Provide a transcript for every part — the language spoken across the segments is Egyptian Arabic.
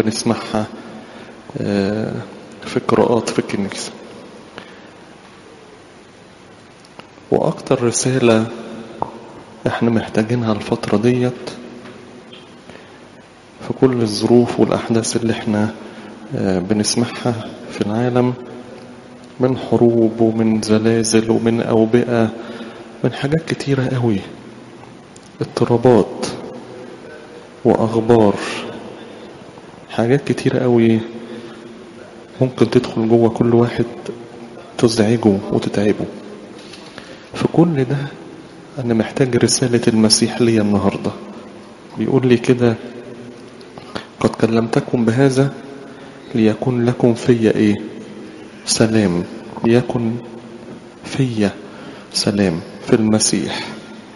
بنسمعها في القراءات في الكنيسة وأكتر رسالة احنا محتاجينها الفترة ديت في كل الظروف والأحداث اللي احنا بنسمعها في العالم من حروب ومن زلازل ومن أوبئة من حاجات كتيرة قوي اضطرابات وأخبار حاجات كتيرة قوي ممكن تدخل جوه كل واحد تزعجه وتتعبه في كل ده أنا محتاج رسالة المسيح لي النهاردة بيقول لي كده قد كلمتكم بهذا ليكن لكم في ايه سلام ليكن في سلام في المسيح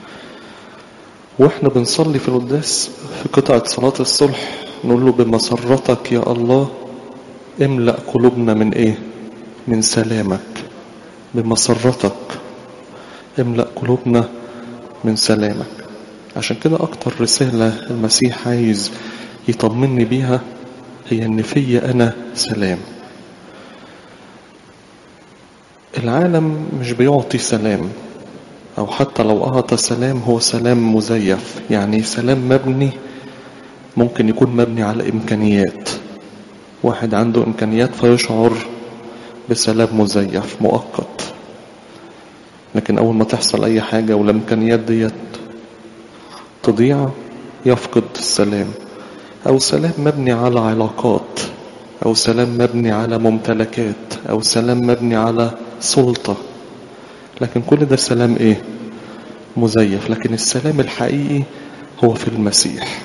واحنا بنصلي في القداس في قطعة صلاة الصلح نقول له بمسرتك يا الله املأ قلوبنا من ايه من سلامك بمسرتك املأ قلوبنا من سلامك عشان كده اكتر رسالة المسيح عايز يطمني بيها هي ان فيا انا سلام العالم مش بيعطي سلام او حتى لو اعطى سلام هو سلام مزيف يعني سلام مبني ممكن يكون مبني على امكانيات واحد عنده امكانيات فيشعر بسلام مزيف مؤقت لكن اول ما تحصل اي حاجة والامكانيات ديت تضيع يفقد السلام أو سلام مبني على علاقات أو سلام مبني على ممتلكات أو سلام مبني على سلطة لكن كل ده سلام إيه مزيف لكن السلام الحقيقي هو في المسيح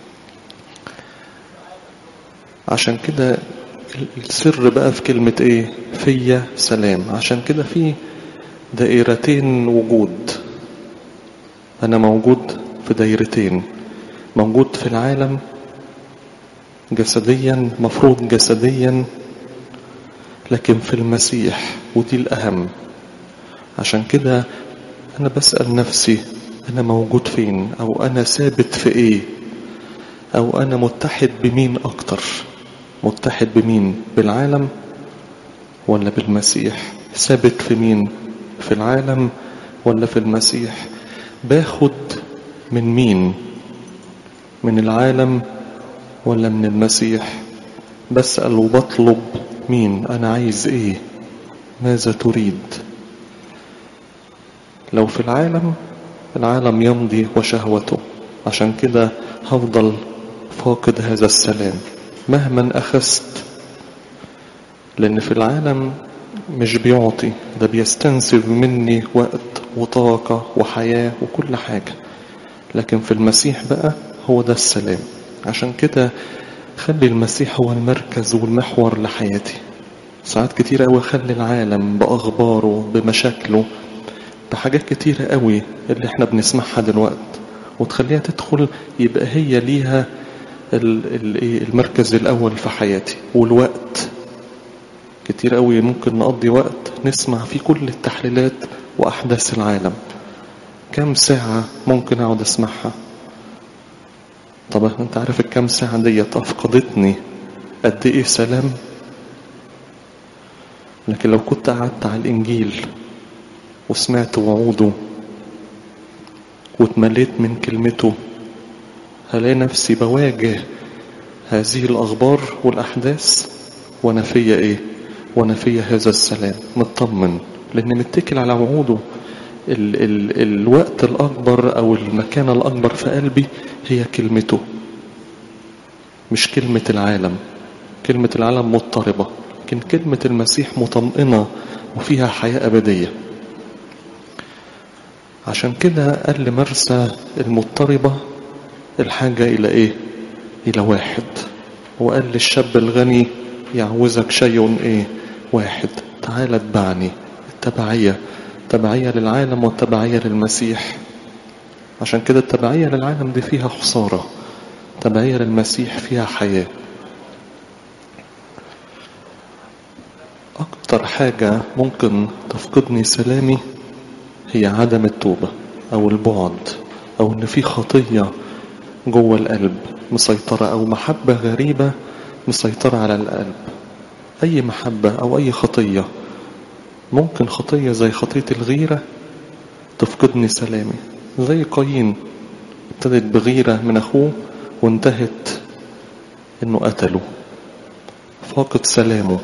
عشان كده السر بقى في كلمة إيه فيا سلام عشان كده في دائرتين وجود أنا موجود في دايرتين موجود في العالم جسديا مفروض جسديا لكن في المسيح ودي الأهم عشان كده أنا بسأل نفسي أنا موجود فين أو أنا ثابت في إيه أو أنا متحد بمين أكتر متحد بمين بالعالم ولا بالمسيح ثابت في مين في العالم ولا في المسيح باخد من مين من العالم ولا من المسيح بسأل وبطلب مين أنا عايز إيه ماذا تريد لو في العالم العالم يمضي وشهوته عشان كده هفضل فاقد هذا السلام مهما أخذت لأن في العالم مش بيعطي ده بيستنسب مني وقت وطاقة وحياة وكل حاجة لكن في المسيح بقى هو ده السلام عشان كده خلي المسيح هو المركز والمحور لحياتي ساعات كتير قوي خلي العالم بأخباره بمشاكله بحاجات كتيرة قوي اللي احنا بنسمعها دلوقتي وتخليها تدخل يبقى هي ليها المركز الأول في حياتي والوقت كتير قوي ممكن نقضي وقت نسمع فيه كل التحليلات وأحداث العالم كم ساعة ممكن أقعد أسمعها طب أنت عارف الكم ساعة ديت أفقدتني قد إيه سلام لكن لو كنت قعدت على الإنجيل وسمعت وعوده واتمليت من كلمته هلاقي نفسي بواجه هذه الأخبار والأحداث وأنا فيا إيه وأنا فيا هذا السلام مطمن لأن متكل على وعوده ال ال الوقت الأكبر أو المكان الأكبر في قلبي هي كلمته مش كلمة العالم كلمة العالم مضطربة لكن كلمة المسيح مطمئنة وفيها حياة أبدية عشان كده قال لمرسى المضطربة الحاجة إلى إيه إلى واحد وقال للشاب الغني يعوزك شيء إيه واحد تعال اتبعني التبعية تبعية للعالم والتبعية للمسيح عشان كده التبعية للعالم دي فيها خسارة تبعية للمسيح فيها حياة أكتر حاجة ممكن تفقدني سلامي هي عدم التوبة أو البعد أو إن في خطية جوه القلب مسيطرة أو محبة غريبة مسيطرة على القلب أي محبة أو أي خطية ممكن خطية زي خطية الغيرة تفقدني سلامي زي قايين ابتدت بغيرة من أخوه وانتهت إنه قتله فاقد سلامه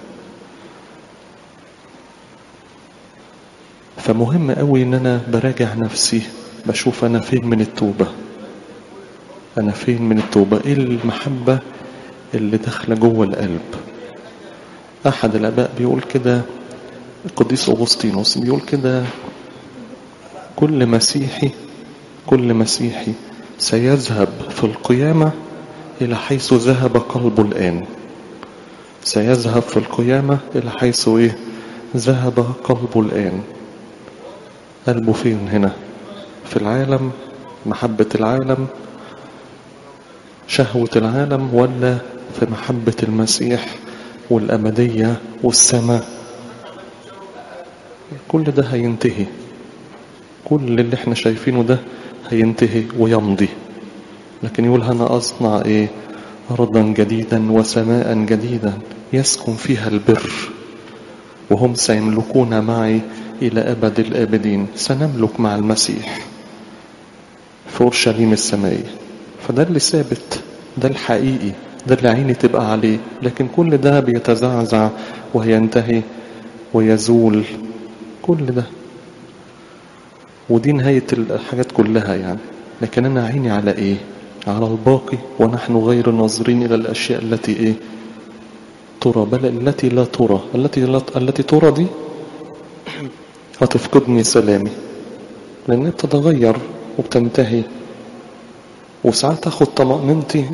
فمهم قوي إن أنا براجع نفسي بشوف أنا فين من التوبة أنا فين من التوبة إيه المحبة اللي داخلة جوه القلب أحد الآباء بيقول كده القديس أغسطينوس بيقول كده كل مسيحي كل مسيحي سيذهب في القيامة إلى حيث ذهب قلبه الآن سيذهب في القيامة إلى حيث إيه ذهب قلبه الآن قلبه فين هنا في العالم محبة العالم شهوة العالم ولا في محبة المسيح والأبدية والسماء كل ده هينتهي كل اللي احنا شايفينه ده هينتهي ويمضي لكن يقول أنا أصنع إيه أرضا جديدا وسماء جديدا يسكن فيها البر وهم سيملكون معي إلى أبد الآبدين سنملك مع المسيح في أورشليم السمائية فده اللي ثابت ده الحقيقي ده اللي عيني تبقى عليه لكن كل ده بيتزعزع وينتهي ويزول كل ده ودي نهاية الحاجات كلها يعني لكن أنا عيني على إيه على الباقي ونحن غير ناظرين إلى الأشياء التي إيه ترى بل التي لا ترى التي لا التي ترى دي هتفقدني سلامي لأن بتتغير وبتنتهي وساعات أخد طمأنينتي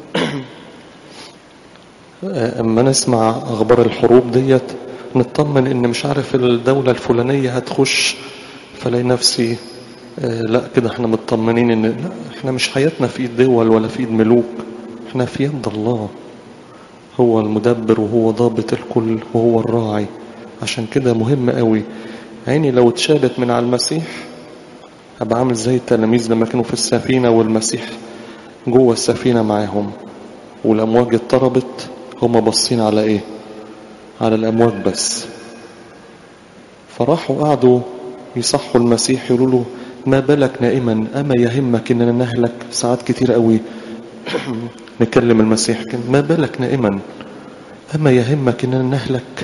أما نسمع أخبار الحروب ديت نطمن إن مش عارف الدولة الفلانية هتخش فلاقي نفسي آه لا كده احنا مطمنين ان لا احنا مش حياتنا في ايد دول ولا في ايد ملوك احنا في يد الله هو المدبر وهو ضابط الكل وهو الراعي عشان كده مهم قوي عيني لو اتشالت من على المسيح هبقى عامل زي التلاميذ لما كانوا في السفينة والمسيح جوه السفينة معاهم والأمواج اضطربت هما باصين على ايه على الأمواج بس فراحوا قعدوا يصحوا المسيح يقولوا له ما بالك نائما أما يهمك إننا نهلك ساعات كتير قوي نكلم المسيح كان ما بالك نائما أما يهمك إننا نهلك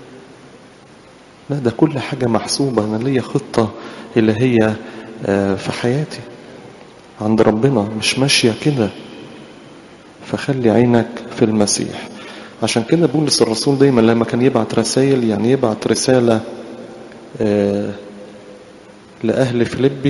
لا ده كل حاجة محسوبة أنا ليا خطة اللي هي في حياتي عند ربنا مش ماشية كده فخلي عينك في المسيح عشان كده بولس الرسول دايما لما كان يبعت رسائل يعني يبعت رسالة آه لأهل فيلبي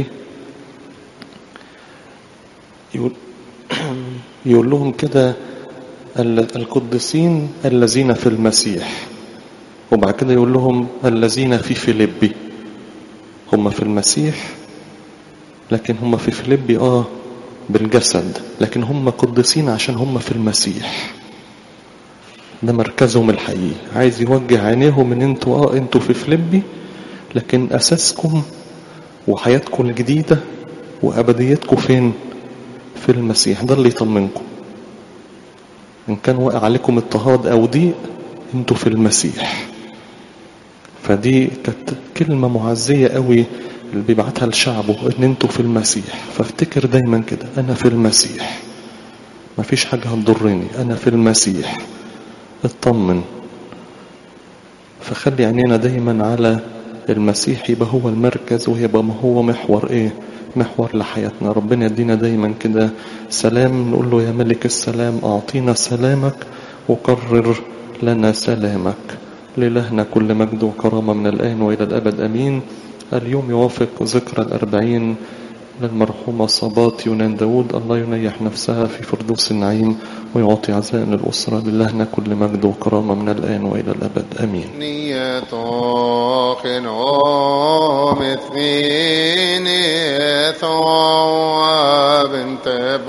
يقول, يقول لهم كده القديسين الذين في المسيح وبعد كده يقول لهم الذين في فيلبي هم في المسيح لكن هم في فيلبي اه بالجسد لكن هم قديسين عشان هم في المسيح ده مركزهم الحقيقي عايز يوجه عينيهم ان انتوا اه انتوا في فيلبي لكن اساسكم وحياتكم الجديدة وابديتكم فين في المسيح ده اللي يطمنكم ان كان واقع عليكم اضطهاد او ضيق انتوا في المسيح فدي كانت كلمة معزية قوي اللي بيبعتها لشعبه ان انتوا في المسيح فافتكر دايما كده انا في المسيح مفيش حاجة هتضرني انا في المسيح اطمن فخلي عينينا دايما على المسيح يبقى هو المركز ويبقى ما هو محور ايه محور لحياتنا ربنا يدينا دايما كده سلام نقول له يا ملك السلام اعطينا سلامك وقرر لنا سلامك لإلهنا كل مجد وكرامة من الآن وإلى الأبد أمين اليوم يوافق ذكرى الأربعين للمرحومة صبات يونان داود الله ينيح نفسها في فردوس النعيم ويعطي عزاء للأسرة لله كل مجد وكرامة من الآن وإلى الأبد أمين نية خنوم اثنين ثواب